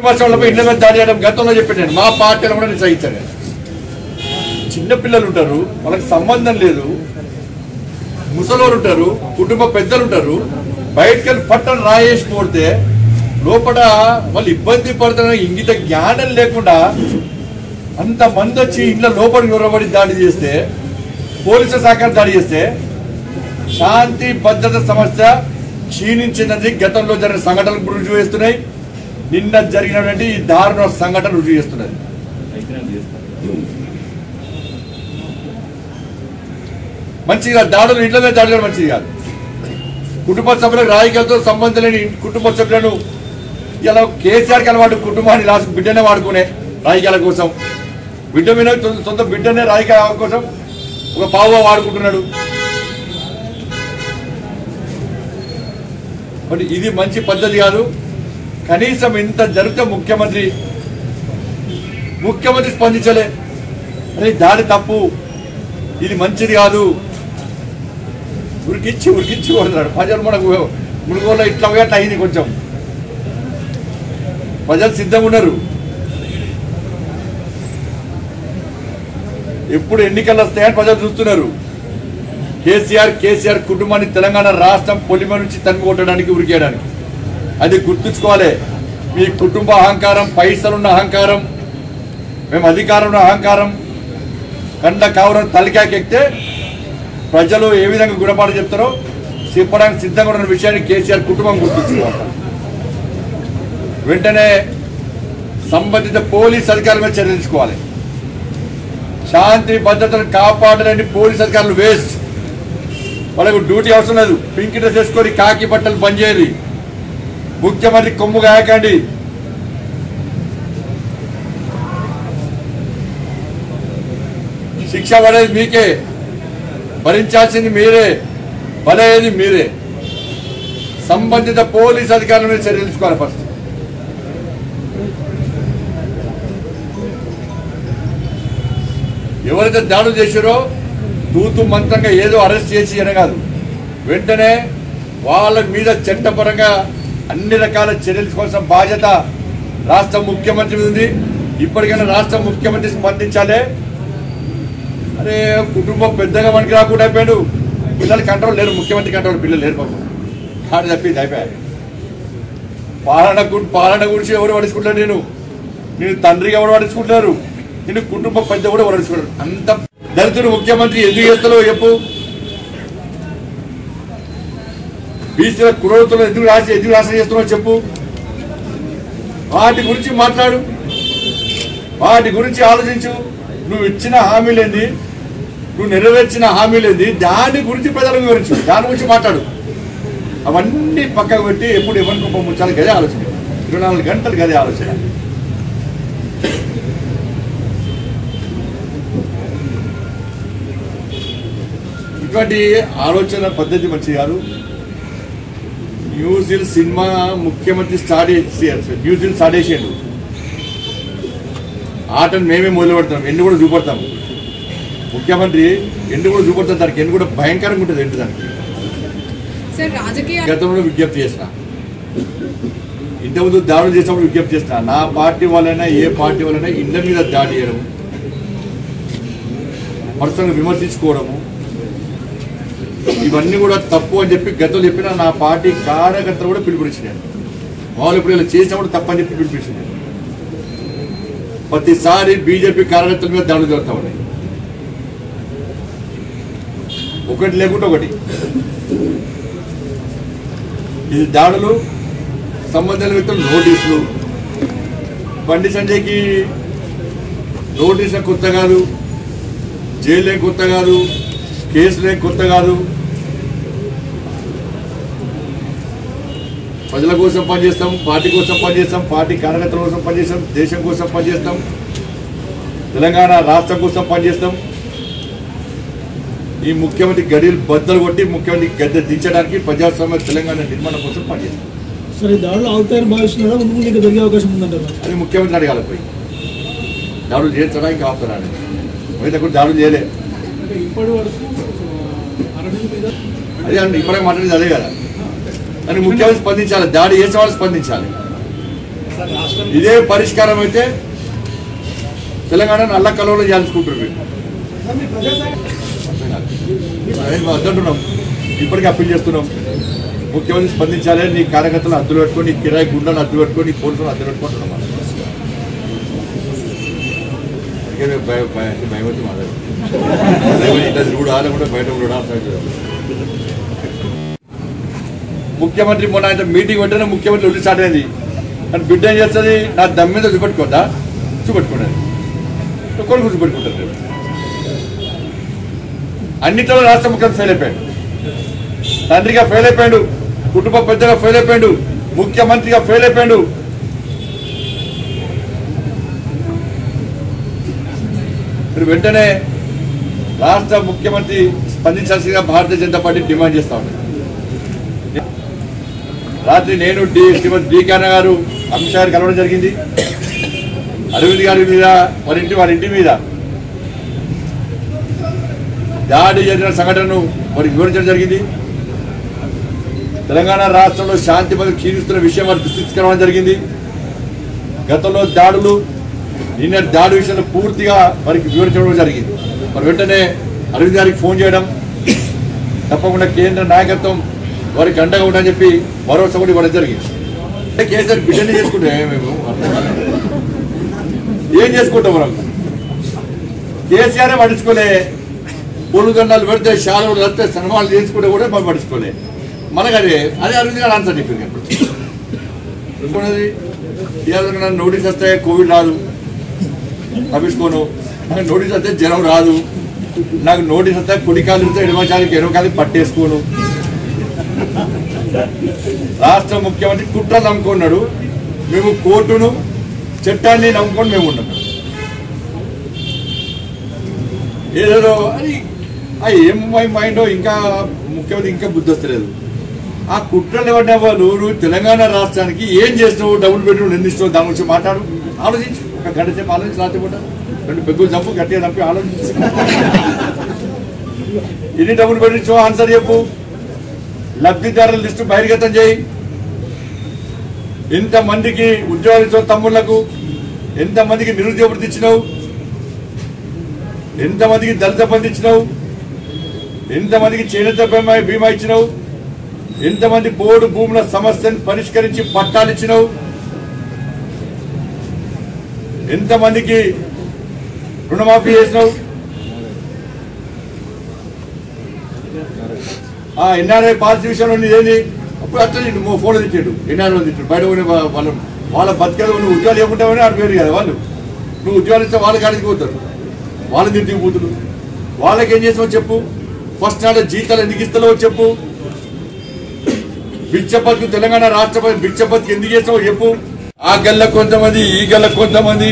వర్షంలో ఇళ్ళ మీద దాడి చేయడం గతంలో చెప్పాను మా పార్టీలో కూడా నేను సహించాను చిన్నపిల్లలు ఉంటారు వాళ్ళకి సంబంధం లేదు ముసలోళ్ళు ఉంటారు కుటుంబ పెద్దలు ఉంటారు బయటకు వెళ్ళి పట్టణ రాయేసి పోతే లోపల వాళ్ళు ఇబ్బంది పడుతున్న ఇంగిత జ్ఞానం లేకుండా అంత మంది వచ్చి ఇంట్లో లోపలికి నిలబడి దాడి చేస్తే పోలీసుల సహకారం దాడి చేస్తే శాంతి భద్రత సమస్య క్షీణించినది గతంలో జరిగిన సంఘటనలు రుజువు చేస్తున్నాయి నిన్న జరిగినటువంటి ఈ దారుణ సంఘటన రుజువు చేస్తున్నది మంచిగా దాడులు ఇంట్లో మీద దాడులు మంచిది కాదు కుటుంబ సభ్యులకు రాజకీయాలతో సంబంధం లేని కుటుంబ సభ్యులను ఇలా కేసీఆర్కి అలవాటు కుటుంబాన్ని లాస్ట్ బిడ్డనే వాడుకునే రాజకీయాల కోసం బిడ్డ మీద సొంత- సొంత బిడ్డనే రాజకీయాల కోసం ఒక పావుగా వాడుకుంటున్నాడు మరి ఇది మంచి పద్ధతి కాదు కనీసం ఇంత జరిగితే ముఖ్యమంత్రి ముఖ్యమంత్రి స్పందించలే అరే దాడి తప్పు ఇది మంచిది కాదు ఉరికిచ్చి ఉరికిచ్చి కొడుతున్నాడు ప్రజలు మనకు మునుగోలో ఇట్లా పోయేట్టు అయింది కొంచెం ప్రజలు సిద్ధంగా ఉన్నారు ఎప్పుడు ఎన్నికలు వస్తాయని ప్రజలు చూస్తున్నారు కేసీఆర్ కేసీఆర్ కుటుంబాన్ని తెలంగాణ రాష్ట్రం పొలిమ నుంచి తన్ను కొట్టడానికి ఉరికేయడానికి అది గుర్తుంచుకోవాలి మీ కుటుంబ అహంకారం పైసలున్న అహంకారం మేము అధికారంలో అహంకారం కండ కావరం తలకాకెక్కితే ప్రజలు ఏ విధంగా గుణపాఠం చెప్తారో చెప్పడానికి సిద్ధంగా ఉన్న విషయాన్ని కేసీఆర్ కుటుంబం గుర్తుంచుకోవాలి వెంటనే సంబంధిత పోలీస్ అధికారుల మీద చర్యలు తీసుకోవాలి శాంతి భద్రతను కాపాడలేని పోలీస్ అధికారులు వేస్ట్ వాళ్ళకు డ్యూటీ అవసరం లేదు పింక్ డ్రెస్ వేసుకొని కాకి బట్టలు పనిచేయాలి ముఖ్యమంత్రి కొమ్ము గాయకండి శిక్ష పడేది మీకే భరించాల్సింది మీరే బలయ్యేది మీరే సంబంధిత పోలీస్ అధికారుల మీద చర్యలు తీసుకోవాలి ఫస్ట్ ఎవరైతే దాడులు చేశారో తూతు మంత్రంగా ఏదో అరెస్ట్ చేసి అని కాదు వెంటనే వాళ్ళ మీద చట్టపరంగా అన్ని రకాల చర్యలు తీసుకోవాల్సిన బాధ్యత రాష్ట్ర ముఖ్యమంత్రి మీద ఉంది ఇప్పటికైనా రాష్ట్ర ముఖ్యమంత్రి స్పందించాలి అరే కుటుంబం పెద్దగా మనకి రాకుండా అయిపోయాడు పిల్లలు కంట్రోల్ లేరు ముఖ్యమంత్రి కంట్రోల్ పిల్లలు లేరు పాపం కాదు తప్పింది అయిపోయాయి పాలన గు- పాలన గురించి ఎవరు పడుచుకుంటారు నేను నేను తండ్రిగా ఎవరు పడుచుకుంటారు నేను కుటుంబ పెద్ద కూడా ఎవరు పడుచుకుంటారు అంత దళితుడు ముఖ్యమంత్రి ఎందుకు చేస్తారో చెప్పు బీసీల కురవతులు ఎందుకు రాసి ఎందుకు రాసి చేస్తున్నావు చెప్పు వాటి గురించి మాట్లాడు వాటి గురించి ఆలోచించు నువ్వు ఇచ్చిన హామీలేంది నువ్వు నెరవేర్చిన హామీలేంది దాని గురించి ప్రజలకు వివరించు దాని గురించి మాట్లాడు అవన్నీ పక్కకు పెట్టి ఎప్పుడు ఎవరి కుప్ప ముంచాలి గదే ఆలోచన ఇరవై నాలుగు గంటలు గదే ఆలోచన ఇటువంటి ఆలోచన పద్ధతి మంచిది కాదు న్యూజిల్ సినిమా ముఖ్యమంత్రి స్టార్ట్ చేసి న్యూజిల్ స్టార్ట్ చేసిండు ఆటను మేమే మొదలు పెడతాం ఎండు కూడా చూపడతాం ముఖ్యమంత్రి ఎండు కూడా చూపడతాం దానికి ఎండు కూడా భయంకరంగా ఉంటుంది ఎండు దానికి సార్ రాజకీయ గతంలో విజ్ఞప్తి చేసిన ఇంతకుముందు దాడులు చేసినప్పుడు విజ్ఞప్తి చేసిన నా పార్టీ వాళ్ళైనా ఏ పార్టీ వాళ్ళైనా ఇళ్ళ మీద దాడి చేయడం పర్సనల్ విమర్శించుకోవడము ఇవన్నీ కూడా తప్పు అని చెప్పి గతంలో చెప్పిన నా పార్టీ కార్యకర్తలు కూడా పిలుపునిచ్చినాను వాళ్ళు ఇప్పుడు ఇలా చేసినప్పుడు తప్పని చెప్పి పిలిపించినాను ప్రతిసారి బీజేపీ కార్యకర్తల మీద దాడులు జరుగుతూ ఉన్నాయి ఒకటి లేకుంటే ఒకటి ఇది దాడులు సంబంధించిన వ్యక్తులు నోటీసులు బండి సంజయ్కి నోటీసులు కొత్త కాదు జైలు ఏం కొత్త కాదు కేసులు ఏం కొత్త కాదు ప్రజల కోసం పనిచేస్తాం పార్టీ కోసం పనిచేస్తాం పార్టీ కార్యకర్తల కోసం పనిచేస్తాం దేశం కోసం పనిచేస్తాం తెలంగాణ రాష్ట్రం కోసం పనిచేస్తాం ఈ ముఖ్యమంత్రి గడియలు బద్దలు కొట్టి ముఖ్యమంత్రి గద్దె దించడానికి ప్రజాస్వామ్య తెలంగాణ నిర్మాణం కోసం పనిచేస్తాం సరే దాడులు అవుతాయని భావిస్తున్నారా ముందు ముందు ఇంకా జరిగే అవకాశం ఉందంటారా అది ముఖ్యమంత్రి అడగాలి పోయి దాడులు చేస్తాడా ఇంకా ఆపుతాడా అని మిగతా కూడా దాడులు చేయలే అంటే ఇప్పటి వరకు అరవింద్ మీద అదే అండి ఇప్పుడే మాట్లాడేది అదే కదా దాన్ని ముఖ్యమంత్రి స్పందించాలి దాడి చేసే వాళ్ళు స్పందించాలి ఇదే పరిష్కారం అయితే తెలంగాణ నల్ల కలవలో చేయాల్సుకుంటారు వీళ్ళు. అదే మేము వద్దంటున్నాం ఇప్పటికీ అప్పీల్ చేస్తున్నాం ముఖ్యమంత్రి స్పందించాలి నీ కార్యకర్తలు అద్దులు పెట్టుకొని నీ కిరాయి గుండెలు అద్దు పెట్టుకొని నీ పోలీసులు అద్దు పెట్టుకుంటున్నాం మనం. అందుకే మేము భయ- భయ- భయం వచ్చి మాట్లాడు ఇట్లా కూడా లేకుంటే బయట కూడా ముఖ్యమంత్రి మొన్న ఆయన మీటింగ్ వెంటనే ముఖ్యమంత్రి ఒళ్ళు స్టార్ట్ అయింది కానీ బిడ్డ ఏం చేస్తుంది నా దమ్ మీద చూపెట్టుకోద్దా చూపెట్టుకున్నది కొడుకు చూపెట్టుకుంటారు రేపు. అన్నిటిలో రాష్ట్ర ముఖ్యమంత్రి ఫెయిల్ అయిపోయాడు తండ్రిగా ఫెయిల్ అయిపోయాడు కుటుంబ పెద్దగా ఫెయిల్ అయిపోయాడు ముఖ్యమంత్రిగా ఫెయిల్ అయిపోయాడు ఇప్పుడు వెంటనే రాష్ట్ర ముఖ్యమంత్రి స్పందించాల్సిందిగా భారతీయ జనతా పార్టీ డిమాండ్ చేస్తా ఉంది రాత్రి నేను డి శ్రీమతి డి కన్న గారు అమిత్ షా గారు కలవడం జరిగింది అరవింద్ గారి మీద వారి ఇంటి వారి ఇంటి మీద దాడి జరిగిన సంఘటనను వారికి వివరించడం జరిగింది తెలంగాణ రాష్ట్రంలో శాంతి భద్రత క్షీణిస్తున్న విషయం వారికి దృష్టికి తీసుకురావడం జరిగింది గతంలో దాడులు నిన్న దాడి విషయంలో పూర్తిగా వారికి వివరించడం జరిగింది మరి వెంటనే అరవింద్ గారికి ఫోన్ చేయడం తప్పకుండా కేంద్ర నాయకత్వం వారికి అండగా ఉండని చెప్పి భరోసా కూడా ఇవ్వడం జరిగింది అంటే కేసీఆర్ బిడ్డని చేసుకుంటే మేము అర్థం కాలేదు. ఏం చేసుకుంటాం మనం కేసీఆర్ పట్టించుకోలే పూలదండాలు పెడితే శాలలు పెడితే సన్మానాలు చేసుకుంటే కూడా మనం పట్టించుకోలే మనకు అదే అదే అరవింద్ గారు ఆన్సర్ చెప్పింది ఇప్పుడు ఇంకోటి ఇవాళ నాకు నోటీస్ వస్తే కోవిడ్ రాదు తప్పించుకోను నాకు నోటీస్ వస్తే జ్వరం రాదు నాకు నోటీస్ వస్తే కుడికాలు ఇస్తే ఎడమచాలకి ఎడమకాలి పట్టేసుకోను రాష్ట్ర ముఖ్యమంత్రి కుట్ర నమ్ముకున్నాడు మేము కోర్టును చట్టాన్ని నమ్ముకొని మేము ఉన్నాం ఏదేదో అది ఆ ఏం మైండ్ ఇంకా ముఖ్యమంత్రి ఇంకా బుద్ధి వస్తలేదు ఆ కుట్రలు ఎవరిన వాళ్ళు నువ్వు తెలంగాణ రాష్ట్రానికి ఏం చేసినావు డబుల్ బెడ్రూమ్ ఎన్ని ఇస్తావు దాని గురించి మాట్లాడు ఆలోచించు ఒక గంట సేపు ఆలోచించి రాత్రిపూట రెండు పెగ్గులు చంపు గట్టిగా చంపి ఆలోచించు ఎన్ని డబుల్ బెడ్రూమ్ ఇచ్చావు ఆన్సర్ చెప్పు లబ్ధిదారుల లిస్టు బహిర్గతం చేయి ఎంతమందికి ఉద్యోగాలు ఇచ్చావు తమ్ముళ్లకు ఎంతమందికి నిరుద్యోగ వృత్తి ఇచ్చినావు ఎంతమందికి దళిత బంధు ఇచ్చినావు ఎంతమందికి చేనేత బీమా బీమా ఇచ్చినావు ఎంతమంది బోర్డు భూముల సమస్యను పరిష్కరించి పట్టాలు ఇచ్చినావు ఎంతమందికి రుణమాఫీ చేసినావు ఆ ఎన్ఆర్ఐ పాలసీ విషయంలో నీదేంది అప్పుడు అట్లా నువ్వు ఫోన్లో తిట్టాడు ఎన్ఆర్ఐ తిట్టాడు బయట పోయిన వా- వాళ్ళ వాళ్ళ బతికేది నువ్వు ఉద్యోగాలు ఇవ్వకుంటావని ఆడు పేరు కదా వాళ్ళు నువ్వు ఉద్యోగాలు ఇస్తే వాళ్ళకి ఆడికి పోతారు వాళ్ళ తిరిగి పోతులు వాళ్ళకి ఏం చేసావు చెప్పు ఫస్ట్ నాడు జీతాలు ఎందుకు ఇస్తావో చెప్పు బిచ్చపతికి తెలంగాణ రాష్ట్రపతి బిచ్చపతికి ఎందుకు చేస్తావో చెప్పు ఆ గల్ల కొంతమంది ఈ గల్ల కొంతమంది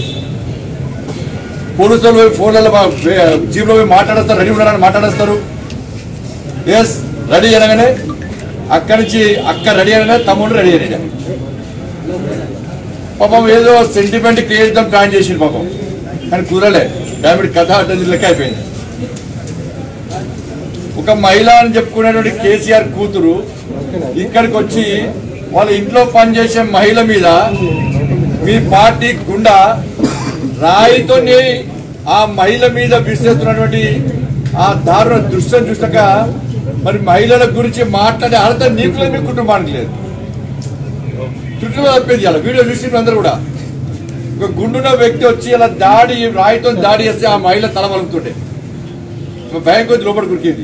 పోలీసులు పోయి ఫోన్లలో జీప్లో పోయి మాట్లాడేస్తారు రెడీ ఉన్నారని మాట్లాడేస్తారు ఎస్ రెడీ అనగానే అక్కడి నుంచి అక్క రెడీ అనగానే తమ్ముడు రెడీ అయినా పాపం ఏదో సెంటిమెంట్ క్రియేట్ చేద్దాం ప్లాన్ చేసింది పాపం కానీ కుదరలే డామిడ్ కథ అడ్డ లెక్క అయిపోయింది ఒక మహిళ అని చెప్పుకునేటువంటి కేసీఆర్ కూతురు ఇక్కడికి వచ్చి వాళ్ళ ఇంట్లో పనిచేసే మహిళ మీద మీ పార్టీ గుండా రాయితోని ఆ మహిళ మీద విసిస్తున్నటువంటి ఆ దారుణ దృశ్యం చూసాక మరి మహిళల గురించి మాట్లాడే అర్థం నీకు లేదు మీ కుటుంబానికి లేదు చుట్టూ తప్పేది అలా వీడియో చూసిన అందరూ కూడా ఒక గుండున్న వ్యక్తి వచ్చి అలా దాడి రాయితో దాడి చేస్తే ఆ మహిళ తల వలుకుతుండే ఒక భయం కొద్ది లోపల కురికింది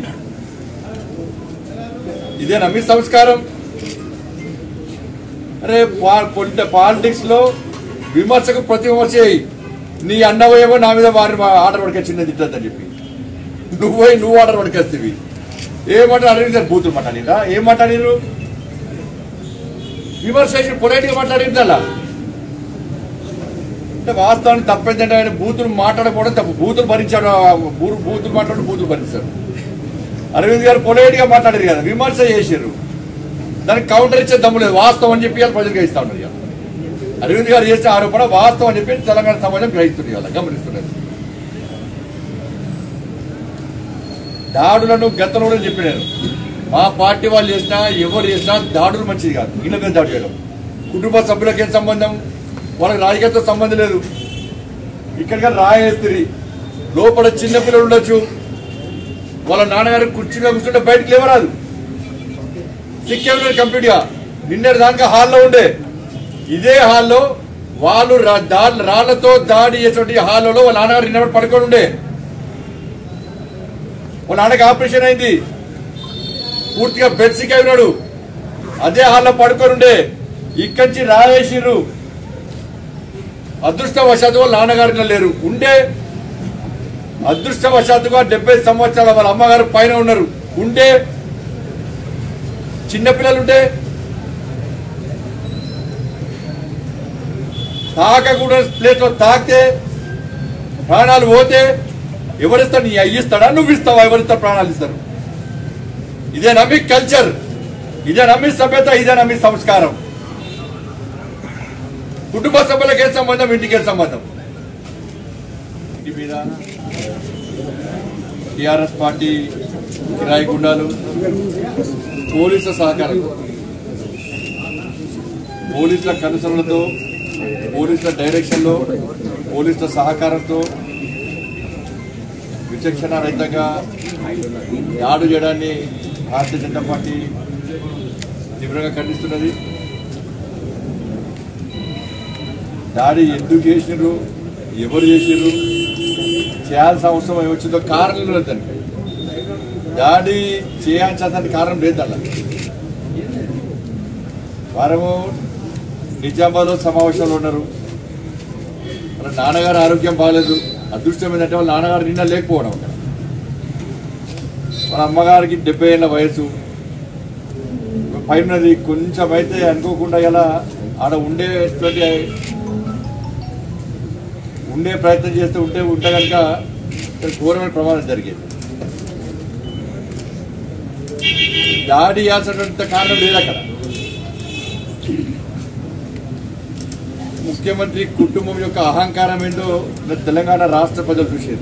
ఇదేనా మీ సంస్కారం అరే పాలిటిక్స్ లో విమర్శకు ప్రతి విమర్శ చేయి. నీ అన్నవయేమో నా మీద వారిని ఆర్డర్ పడికొచ్చింది తిట్టద్దని చెప్పి నువ్వే నువ్వు ఆర్డర్ పడికొస్తేవి ఏమంటారు అరవింద్ గారు బూతులు మాట్లాడిరా ఏం మాట్లాడిరు విమర్శ చేసి పొలైట్ గా మాట్లాడింది అలా అంటే వాస్తవానికి తప్పేంటంటే ఆయన బూతులు మాట్లాడకపోవడం తప్పు బూతులు భరించాడు ఆ బూ- బూతులు మాట్లాడు బూతులు భరించాడు అరవింద్ గారు పొలైట్ గా మాట్లాడారు కదా విమర్శ చేశారు దానికి కౌంటర్ ఇచ్చే దమ్ము లేదు వాస్తవం అని చెప్పి ఇవాళ ప్రజలు గ్రహిస్తా ఉన్నారు ఇవాళ. అరవింద్ గారు చేసిన ఆరోపణ వాస్తవం అని చెప్పి తెలంగాణ సమాజం గ్రహిస్తుంది ఇవాళ గమనిస్తున్నది దాడులను గతంలో కూడా చెప్పినాను మా పార్టీ వాళ్ళు చేసినా ఎవరు చేసినా దాడులు మంచిది కాదు ఇళ్ళ మీద దాడి చేయడం కుటుంబ సభ్యులకి ఏం సంబంధం వాళ్ళకి రాజకీయంతో సంబంధం లేదు ఇక్కడికి రాయేస్త్రి లోపల చిన్నపిల్లలు ఉండొచ్చు వాళ్ళ నాన్నగారు కుర్చీలో కూర్చుంటే బయటకు లేవరాదు సిక్కేమినారు కంప్లీట్గా నిన్నటి దానికి హాల్లో ఉండే ఇదే హాల్లో వాళ్ళు రా- దా- రాళ్లతో దాడి చేసేటువంటి హాల్లో వాళ్ళ నాన్నగారు నిన్నటి పడుకొని ఉండే వాళ్ళ నాన్నకి ఆపరేషన్ అయింది పూర్తిగా బెడ్ సిక్ అయినాడు అదే హాల్లో పడుకొని ఉండే ఇక్కడి నుంచి రాయేసిర్రు అదృష్టవశాత్తు వాళ్ళ నాన్నగారు నిన్న లేరు ఉండే అదృష్టవశాత్తుగా డెబ్బై సంవత్సరాల వాళ్ళ అమ్మగారు పైన ఉన్నారు ఉంటే చిన్నపిల్లలు ఉంటే తాకకుండా ప్లేస్ లో తాకితే ప్రాణాలు పోతే ఎవరిస్తాడు నీ అయ్యిస్తాడా నువ్వు ఇస్తావా ఎవరిస్తా ప్రాణాలు ఇస్తారు ఇదే నమ్మి కల్చర్ ఇదే నమ్మి సభ్యత ఇదే నమ్మి సంస్కారం కుటుంబ సభ్యులకే సంబంధం ఇంటికే సంబంధం ఇంటి మీద టిఆర్ఎస్ పార్టీ కిరాయి గుండాలు పోలీసుల సహకారం పోలీసుల కనుసరణతో పోలీసుల డైరెక్షన్లో పోలీసుల సహకారంతో విచక్షణ రహితంగా దాడు చేయడాన్ని భారతీయ జనతా పార్టీ తీవ్రంగా ఖండిస్తున్నది దాడి ఎందుకు చేసినారు ఎవరు చేసినారు చేయాల్సిన అవసరం ఏమొచ్చిందో కారణం లేదు దానికి దాడి చేయాల్సిన కారణం లేదు అలా వారము నిజామాబాద్లో సమావేశంలో ఉన్నారు వాళ్ళ నాన్నగారు ఆరోగ్యం బాగాలేదు అదృష్టం ఏంటంటే వాళ్ళ నాన్నగారు నిన్న లేకపోవడం అక్కడ వాళ్ళ అమ్మగారికి డెబ్బై ఏళ్ళ వయసు పైనది కొంచెం అయితే అనుకోకుండా ఇలా ఆడ ఉండేటువంటి ఉండే ప్రయత్నం చేస్తూ ఉంటే ఉంటే కనుక ఇక్కడ ఘోరమైన ప్రమాదం జరిగేది దాడి చేయాల్సినంత కారణం లేదు అక్కడ ముఖ్యమంత్రి కుటుంబం యొక్క అహంకారం ఏంటో మన తెలంగాణ రాష్ట్ర ప్రజలు చూసేది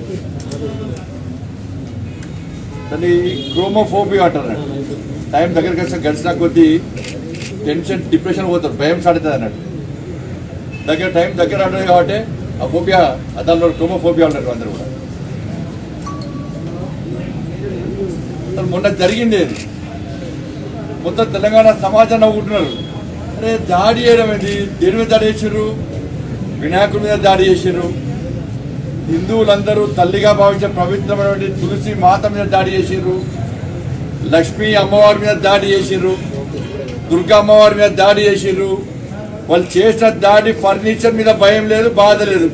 దాన్ని క్రోమోఫోబియా అంటారు టైం దగ్గరికి వస్తే గడిచిన కొద్దీ టెన్షన్ డిప్రెషన్ పోతారు భయం సాడుతుంది అన్నట్టు దగ్గర టైం దగ్గర ఉంటుంది కాబట్టి ఆ ఫోబియా దానిలో క్రోమోఫోబియా ఉంటారు అందరూ కూడా అసలు మొన్న జరిగింది అది మొత్తం తెలంగాణ సమాజం నవ్వుకుంటున్నారు అరే దాడి చేయడం ఏంటి దేని మీద దాడి చేసారు వినాయకుడి మీద దాడి చేసారు హిందువులందరూ తల్లిగా భావించే పవిత్రమైనటువంటి తులసి మాత మీద దాడి చేసారు లక్ష్మీ అమ్మవారి మీద దాడి చేసిర్రు దుర్గా అమ్మవారి మీద దాడి చేసిర్రు వాళ్ళు చేసిన దాడి ఫర్నిచర్ మీద భయం లేదు బాధ లేదు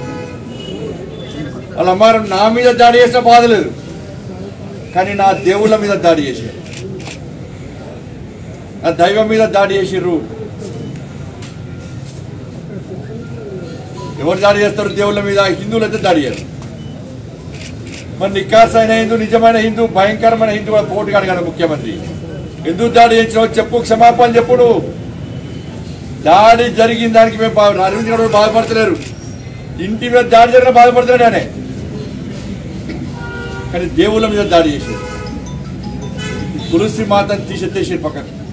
వాళ్ళ అమ్మవారు నా మీద దాడి చేసిన బాధ లేదు కానీ నా దేవుళ్ళ మీద దాడి చేశారు నా దైవం మీద దాడి చేసిర్రు ఎవరు దాడి చేస్తారు దేవుళ్ళ మీద హిందువులు అయితే దాడి చేయరు మరి నికాస్ అయిన హిందూ నిజమైన హిందూ భయంకరమైన హిందూ కూడా పోటీ అడగాలి ముఖ్యమంత్రి ఎందుకు దాడి చేసినావు చెప్పు క్షమాపణ చెప్పుడు దాడి జరిగిన దానికి మేము బా- అరవింద్ గారు బాధపడతలేరు ఇంటి మీద దాడి జరిగిన బాధపడుతున్నాడు ఆయన కానీ దేవుళ్ళ మీద దాడి చేశారు తులసి మాతను తీసెత్తేసారు పక్కన